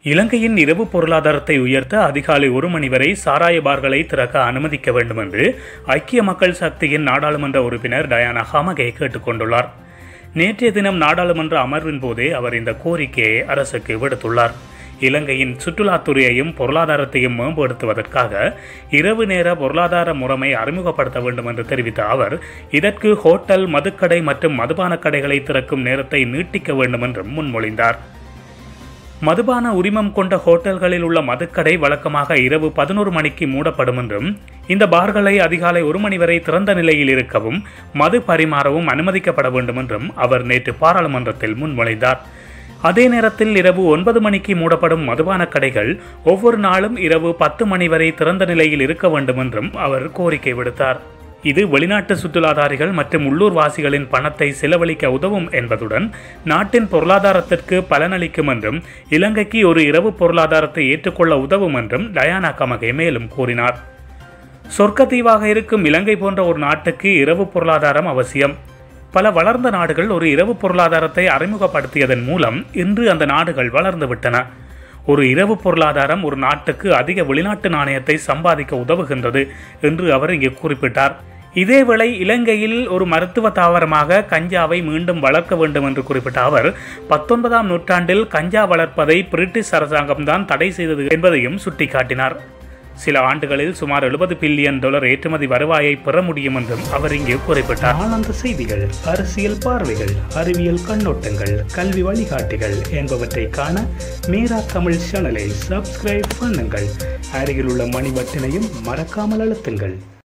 இலங்கையின் இரவு பொருளாதாரத்தை உயர்த்த அதிகாலை ஒரு மணி வரை சாராய பார்களை திறக்க அனுமதிக்க வேண்டும் என்று ஐக்கிய மக்கள் சக்தியின் நாடாளுமன்ற உறுப்பினர் டயானா ஹமகே கேட்டுக்கொண்டுள்ளார் நேற்றைய தினம் நாடாளுமன்ற அமர்வின் போதே அவர் இந்த கோரிக்கையை அரசுக்கு விடுத்துள்ளார் இலங்கையின் சுற்றுலாத்துறையையும் பொருளாதாரத்தையும் மேம்படுத்துவதற்காக இரவு நேர பொருளாதார முறைமை அறிமுகப்படுத்த வேண்டும் என்று தெரிவித்த அவர் இதற்கு ஹோட்டல் மதுக்கடை மற்றும் மதுபான கடைகளை திறக்கும் நேரத்தை நீட்டிக்க வேண்டும் என்றும் முன்மொழிந்தார் மதுபான உரிமம் கொண்ட ஹோட்டல்களில் உள்ள மதுக்கடை வழக்கமாக இரவு பதினோரு மணிக்கு மூடப்படும் என்றும் இந்த பார்களை அதிகாலை ஒரு மணி வரை திறந்த நிலையில் இருக்கவும் மது பரிமாறவும் அனுமதிக்கப்பட வேண்டும் என்றும் அவர் நேற்று பாராளுமன்றத்தில் முன்மொழிந்தார் அதே நேரத்தில் இரவு ஒன்பது மணிக்கு மூடப்படும் மதுபான கடைகள் ஒவ்வொரு நாளும் இரவு பத்து மணி வரை திறந்த நிலையில் இருக்க வேண்டும் என்றும் அவர் கோரிக்கை விடுத்தார் இது வெளிநாட்டு சுற்றுலாதாரிகள் மற்றும் உள்ளூர் வாசிகளின் பணத்தை செலவழிக்க உதவும் என்பதுடன் நாட்டின் பொருளாதாரத்திற்கு பலனளிக்கும் என்றும் இலங்கைக்கு ஒரு இரவு பொருளாதாரத்தை ஏற்றுக்கொள்ள உதவும் என்றும் டயானா கமகே மேலும் கூறினார் சொர்க்கத்தீவாக இருக்கும் இலங்கை போன்ற ஒரு நாட்டுக்கு இரவு பொருளாதாரம் அவசியம் பல வளர்ந்த நாடுகள் ஒரு இரவு பொருளாதாரத்தை அறிமுகப்படுத்தியதன் மூலம் இன்று அந்த நாடுகள் வளர்ந்து விட்டன ஒரு இரவு பொருளாதாரம் ஒரு நாட்டுக்கு அதிக வெளிநாட்டு நாணயத்தை சம்பாதிக்க உதவுகின்றது என்று அவர் இங்கே குறிப்பிட்டார் இதேவேளை இலங்கையில் ஒரு மருத்துவ தாவரமாக கஞ்சாவை மீண்டும் வளர்க்க வேண்டும் என்று குறிப்பிட்ட அவர் பத்தொன்பதாம் நூற்றாண்டில் கஞ்சா வளர்ப்பதை பிரிட்டிஷ் அரசாங்கம்தான் தடை செய்தது என்பதையும் சுட்டிக்காட்டினார் சில ஆண்டுகளில் சுமார் எழுபது பில்லியன் டாலர் ஏற்றுமதி வருவாயை பெற முடியும் என்றும் அவர் இங்கே குறிப்பிட்டார் ஆனந்த செய்திகள் அரசியல் பார்வைகள் அறிவியல் கண்ணோட்டங்கள் கல்வி வழிகாட்டிகள் என்பவற்றை காண மீரா தமிழ் சேனலை சப்ஸ்கிரைப் பண்ணுங்கள் அருகில் உள்ள மணி பட்டினையும் மறக்காமல் அழுத்துங்கள்